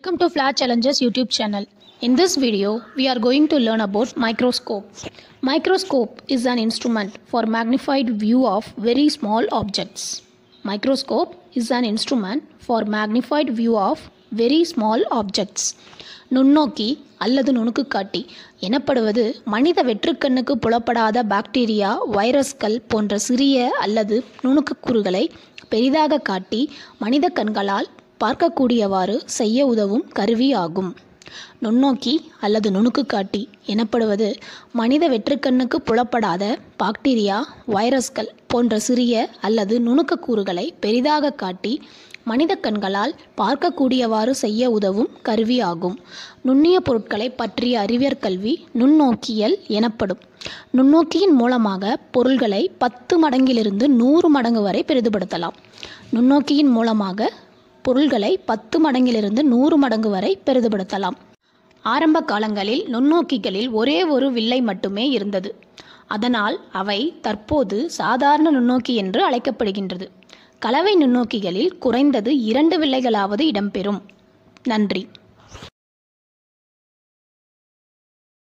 Welcome to Flat Challenges YouTube channel. In this video, we are going to learn about microscope. Microscope is an instrument for magnified view of very small objects. Microscope is an instrument for magnified view of very small objects. நுண்ணோக்கி அல்லது நுணுக்குக்காட்டி எனப்படுவது மனித வெற்றுக்கண்ணுக்கு புலப்படாத bacteria வைரஸ்கள் போன்ற சிறிய அல்லது நுணுக்குக்கூறுகளை பெரிதாக காட்டி மனித கண்களால் பார்க்கக்கூடியவாறு செய்ய உதவும் கருவி ஆகும் நுண்ணோக்கி அல்லது நுணுக்குக்காட்டி எனப்படுவது மனித வெற்றுக்கண்ணுக்கு புலப்படாத பாக்டீரியா வைரஸ்கள் போன்ற சிறிய அல்லது நுணுக்கக்கூறுகளை பெரிதாக காட்டி மனித கண்களால் பார்க்கக்கூடியவாறு செய்ய உதவும் கருவி ஆகும் நுண்ணிய பொருட்களை பற்றிய அறிவியற் கல்வி நுண்ணோக்கியல் எனப்படும் நுண்ணோக்கியின் மூலமாக பொருள்களை பத்து மடங்கிலிருந்து நூறு மடங்கு வரை பெரிதுபடுத்தலாம் நுண்ணோக்கியின் மூலமாக பொருள்களை பத்து மடங்கிலிருந்து நூறு மடங்கு வரை பெரிதுபடுத்தலாம் ஆரம்ப காலங்களில் நுண்ணோக்கிகளில் ஒரே ஒரு வில்லை மட்டுமே இருந்தது அதனால் அவை தற்போது சாதாரண நுண்ணோக்கி என்று அழைக்கப்படுகின்றது கலவை நுண்ணோக்கிகளில் குறைந்தது இரண்டு வில்லைகளாவது இடம்பெறும் நன்றி